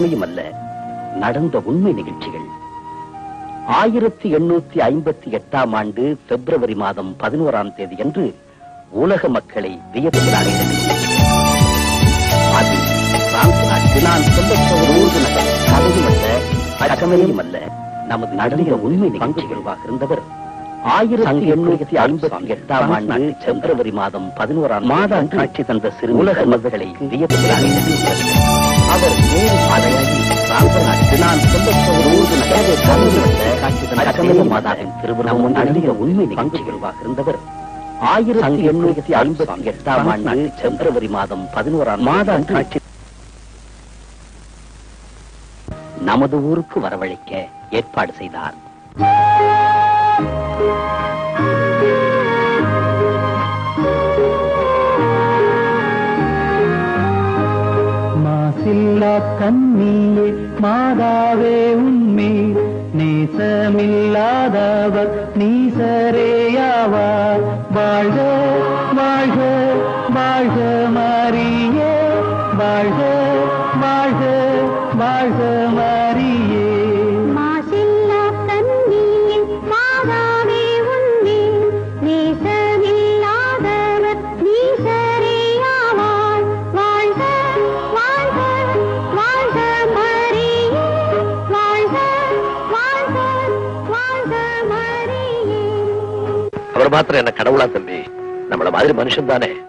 கற்பனையும் அல்ல நடந்த உண்மை நிகழ்ச்சிகள் ஆயிரத்தி எண்ணூத்தி ஐம்பத்தி எட்டாம் ஆண்டு பிப்ரவரி மாதம் பதினோராம் தேதி அன்று உலக மக்களை வியப்பில் அடைந்தது அது பிரான்ஸ் நாட்டு நான் சொல்லப் போகிற ஊர்து நகர் கதையும் அல்ல கற்பனையும் அல்ல நமது நடந்த உண்மை நிகழ்ச்சிகளாக இருந்தவர் ஆயிரத்தி எண்ணூத்தி ஐம்பத்தி எட்டாம் ஆண்டு பிப்ரவரி மாதம் பதினோராம் மாத காட்சி தந்த சிறு உலக மக்களை வியப்பில் அடைந்தது அவர் வேறு மாதையாகி பிரான்ஸ் நாட்டு நான் சொல்லப் போகிற ஊர்து நகரவே கதையும் அல்ல காட்சி தந்த கற்பனை மாதாவின் திருவிழாவும் நடந்த உண்மை நிகழ்ச்சிகளாக இருந்தவர் ஆயிரத்தி எண்ணூத்தி ஐம்பத்தி எட்டாம் ஆண்டு பிப்ரவரி மாதம் பதினோராம் மாத காட்சி நமது ஊருக்கு வரவழைக்க ஏற்பாடு செய்தார் மாசில்லா கண்ணியே மாதாவே உண்மை நேசமில்லாதவர் நீசரேயாவார் வாழ்க வாழ்க வாழ்க மாறியே வாழ்க வாழ்க வாழ்க மாறியே மாசில்லா கண்ணியே மாதாவே உன்னே நேசமில்லாதவர் நீசரேயாவார் வாழ்க வாழ்க வாழ்க மரியே வாழ்க வாழ்க வாழ்க மரியே அவர் மாத்திரம் என்ன கடவுளா தம்பி நம்மள மாதிரி மனுஷன் தானே